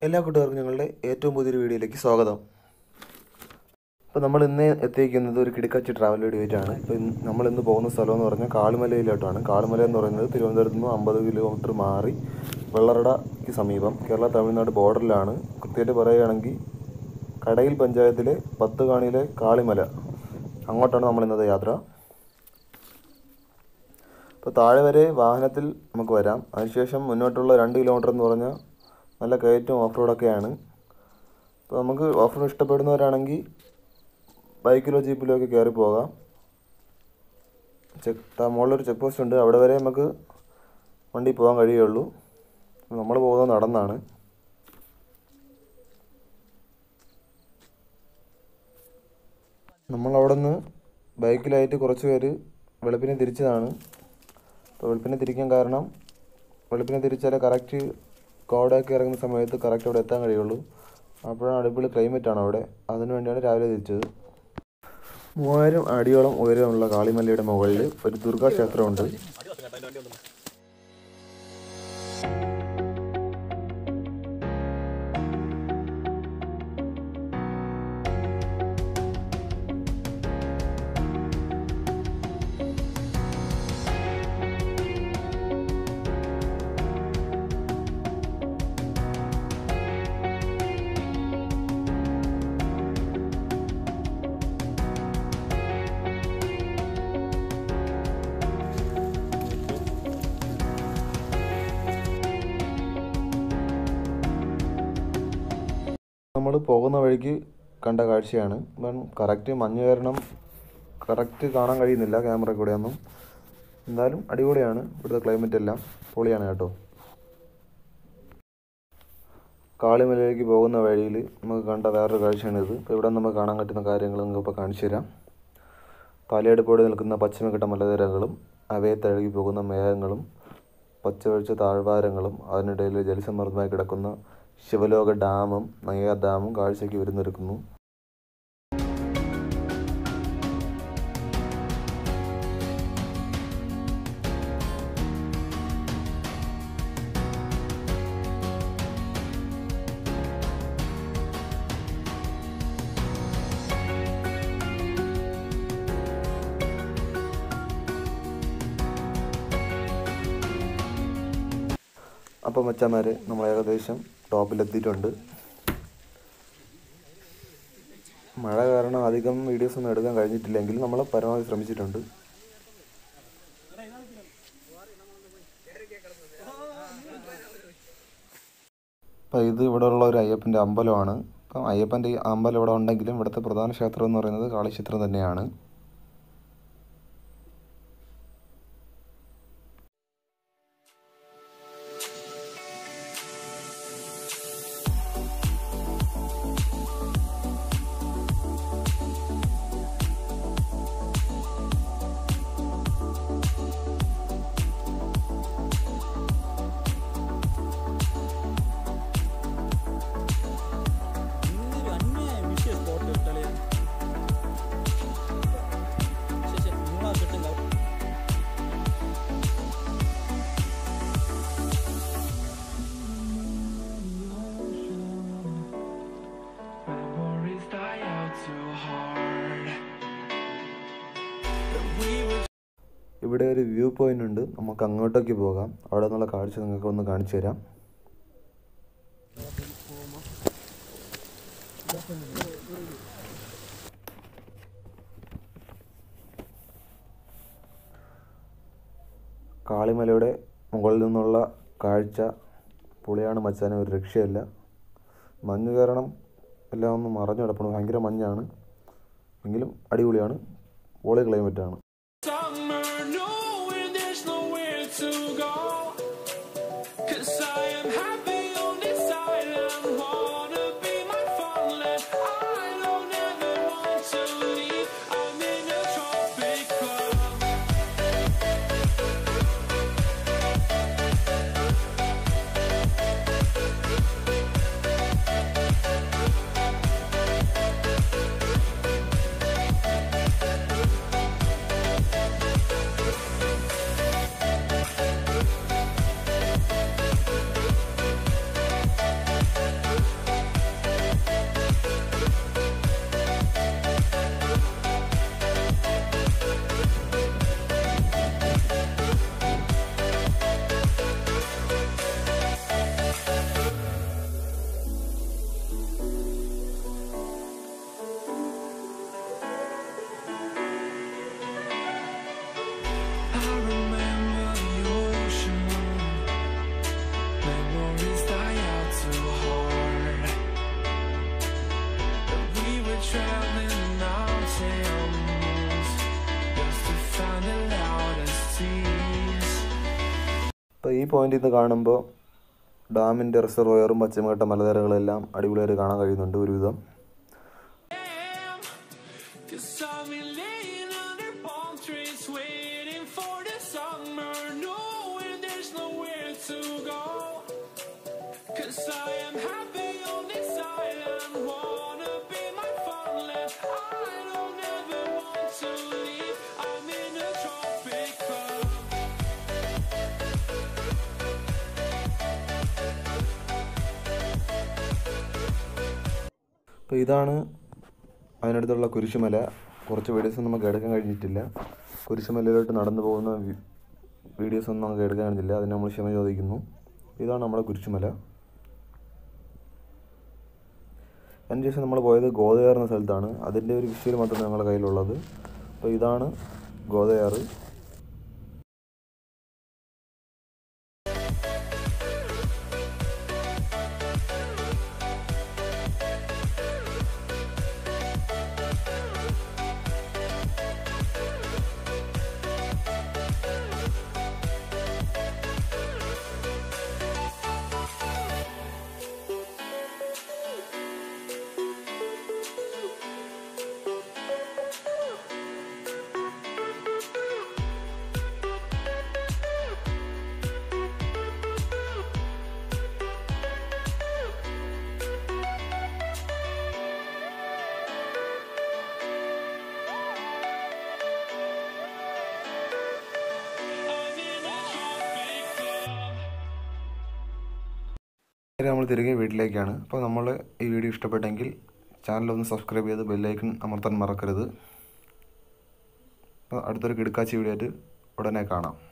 എല്ലാ കൂട്ടുകാർക്കും ഞങ്ങളുടെ ഏറ്റവും പുതിയൊരു വീഡിയോയിലേക്ക് സ്വാഗതം അപ്പോൾ നമ്മൾ ഇന്ന് എത്തിയിരിക്കുന്നത് ഒരു കിടക്കാച്ചി ട്രാവൽ വീഡിയോ ആയിട്ടാണ് ഇപ്പോൾ ഇന്ന് നമ്മൾ ഇന്ന് പോകുന്ന സ്ഥലം എന്ന് പറഞ്ഞാൽ കാളുമലയിലോട്ടാണ് കാളുമല എന്ന് പറയുന്നത് തിരുവനന്തപുരത്ത് നിന്ന് അമ്പത് കിലോമീറ്റർ മാറി വെള്ളറടയ്ക്ക് സമീപം കേരള തമിഴ്നാട് ബോർഡറിലാണ് കൃത്യമായിട്ട് പറയുകയാണെങ്കിൽ കടയിൽ പഞ്ചായത്തിലെ പത്ത് കാണിയിലെ കാളിമല അങ്ങോട്ടാണ് നമ്മൾ ഇന്നത്തെ യാത്ര ഇപ്പോൾ താഴെ വരെ വാഹനത്തിൽ നമുക്ക് വരാം അതിനുശേഷം മുന്നോട്ടുള്ള രണ്ട് കിലോമീറ്റർ എന്ന് പറഞ്ഞാൽ നല്ല കയറ്റവും ഓഫ് റോഡൊക്കെയാണ് അപ്പോൾ നമുക്ക് ഓഫ് റോഡ് ഇഷ്ടപ്പെടുന്നവരാണെങ്കിൽ ബൈക്കിലോ ജീപ്പിലോ ഒക്കെ കയറി പോകാം ചെക്ക് മുകളിലൊരു ചെക്ക് പോസ്റ്റ് ഉണ്ട് അവിടെ വരെ നമുക്ക് വണ്ടി പോകാൻ കഴിയുള്ളൂ നമ്മൾ പോകുന്നത് നടന്നാണ് നമ്മൾ അവിടെ നിന്ന് ബൈക്കിലായിട്ട് കുറച്ച് പേര് വെളുപ്പിനെ തിരിച്ചതാണ് അപ്പോൾ വെളുപ്പിനെ തിരിക്കാൻ കാരണം വെളുപ്പിനെ തിരിച്ചാലേ കറക്റ്റ് കോടയൊക്കെ ഇറങ്ങുന്ന സമയത്ത് കറക്റ്റ് അവിടെ എത്താൻ കഴിയുള്ളൂ അപ്പോഴാണ് അടിപൊളി ക്ലൈമറ്റാണ് അവിടെ അതിനു വേണ്ടിയാണ് രാവിലെ തിരിച്ചത് മൂവായിരം അടിയോളം ഉയരമുള്ള കാളിമലയുടെ മുകളിൽ ഒരു ദുർഗാ ക്ഷേത്രമുണ്ട് നമ്മൾ പോകുന്ന വഴിക്ക് കണ്ട കാഴ്ചയാണ് ഇപ്പം കറക്റ്റ് മഞ്ഞ് കാരണം കറക്റ്റ് കാണാൻ കഴിയുന്നില്ല ക്യാമറ കൂടെ ഒന്നും എന്തായാലും അടിപൊളിയാണ് ഇവിടുത്തെ ക്ലൈമറ്റ് എല്ലാം പൊളിയാണ് കേട്ടോ കാളിമലയിലേക്ക് പോകുന്ന വഴിയിൽ നമുക്ക് കണ്ട വേറൊരു കാഴ്ചയാണിത് ഇപ്പോൾ ഇവിടെ നമുക്ക് കാണാൻ പറ്റുന്ന കാര്യങ്ങൾ നിങ്ങൾക്ക് ഇപ്പോൾ കാണിച്ചു തരാം പാലയടുപ്പോടെ നിൽക്കുന്ന പശ്ചിമഘട്ട മലനിരകളും അവയെ തഴുകി പോകുന്ന മേഘങ്ങളും പച്ചവെളിച്ച താഴ്വാരങ്ങളും അതിനിടയിൽ ജലസമൃദ്ധമായി കിടക്കുന്ന ശിവലോക ഡാമും നെയ്യാർ ഡാമും കാഴ്ചയ്ക്ക് വിരുന്നൊരുക്കുന്നു അപ്പം മച്ചാമാരെ നമ്മൾ ഏകദേശം ടോപ്പിലെത്തിയിട്ടുണ്ട് മഴ കാരണം അധികം വീഡിയോസ് ഒന്നും എടുക്കാൻ കഴിഞ്ഞിട്ടില്ലെങ്കിൽ നമ്മൾ പരമാവധി ശ്രമിച്ചിട്ടുണ്ട് അപ്പം ഇത് ഇവിടെ ഉള്ള ഒരു അയ്യപ്പൻ്റെ അമ്പലമാണ് അപ്പം അയ്യപ്പൻ്റെ ഈ അമ്പലം ഇവിടെ ഉണ്ടെങ്കിലും ഇവിടുത്തെ പ്രധാന ക്ഷേത്രം എന്ന് പറയുന്നത് കാളിക്ഷേത്രം തന്നെയാണ് ഇന്നൊരു അന്യായ വിഷയ സ്പോട്ട് ഇട്ടല്ലേ ശരി ശരി മൂന്നാ കിട്ടുണ്ടാവും Memories die out too hard. We were ഇവിടെ ഒരു വ്യൂ പോയിന്റ് ഉണ്ട് നമുക്ക് അങ്ങോട്ടേക്ക് പോകാം അവിടെ നിന്നുള്ള കാഴ്ച നിങ്ങൾക്ക് ഒന്ന് കാണിച്ചു തരാം കാളിമലയുടെ മുകളിൽ നിന്നുള്ള കാഴ്ച പൊളിയാണ് മച്ചാനെ ഒരു രക്ഷയല്ല മഞ്ഞ് കാരണം എല്ലാം ഒന്ന് മറഞ്ഞു കിടപ്പണം ഭയങ്കര മഞ്ഞാണ് എങ്കിലും അടിപൊളിയാണ് പൊളി ക്ലൈമറ്റാണ് summer, knowing there's nowhere to go. Cause I am happy on this island. Wanna be my fatherland. I don't ever want to leave. I'm in a tropic club. ഈ പോയിന്റിൽ നിന്ന് കാണുമ്പോൾ ഡാമിൻ്റെ റിസർവയറും പശ്ചിമഘട്ട മലനിരകളെല്ലാം അടിപൊളിയായിട്ട് കാണാൻ കഴിയുന്നുണ്ട് ഒരുവിധം am. Cause I've been laying under palm trees waiting for the summer, knowing there's nowhere to go. Cause I am happy on this island, wanna be my fatherland. I don't ever want to leave, I'm in a tropic club. അപ്പോൾ ഇതാണ് അതിനടുത്തുള്ള കുരിശുമല കുറച്ച് videos നമുക്ക് എടുക്കാൻ കഴിഞ്ഞിട്ടില്ല കുരിശുമലയിലോട്ട് നടന്നു പോകുന്ന videos ഒന്നും നമുക്ക് എടുക്കാൻ കഴിഞ്ഞില്ല അതിന് നമ്മൾ ക്ഷമ ചോദിക്കുന്നു ഇതാണ് നമ്മുടെ കുരിശുമല അതിനുശേഷം നമ്മൾ പോയത് ഗോതയാർ എന്ന സ്ഥലത്താണ് അതിൻ്റെ ഒരു വിഷ്വൽ മാത്രമേ ഞങ്ങളുടെ കയ്യിലുള്ളത് അപ്പോൾ ഇതാണ് ഗോതയാറ് നേരെ നമ്മൾ തിരികെ വീട്ടിലേക്കാണ് അപ്പോൾ നമ്മൾ ഈ വീഡിയോ ഇഷ്ടപ്പെട്ടെങ്കിൽ ചാനൽ ഒന്ന് സബ്സ്ക്രൈബ് ചെയ്ത് ബെല്ലൈക്കൺ അമർത്താൻ മറക്കരുത് അപ്പോൾ അടുത്തൊരു കിടക്കാച്ചി വീഡിയോ ആയിട്ട് ഉടനെ കാണാം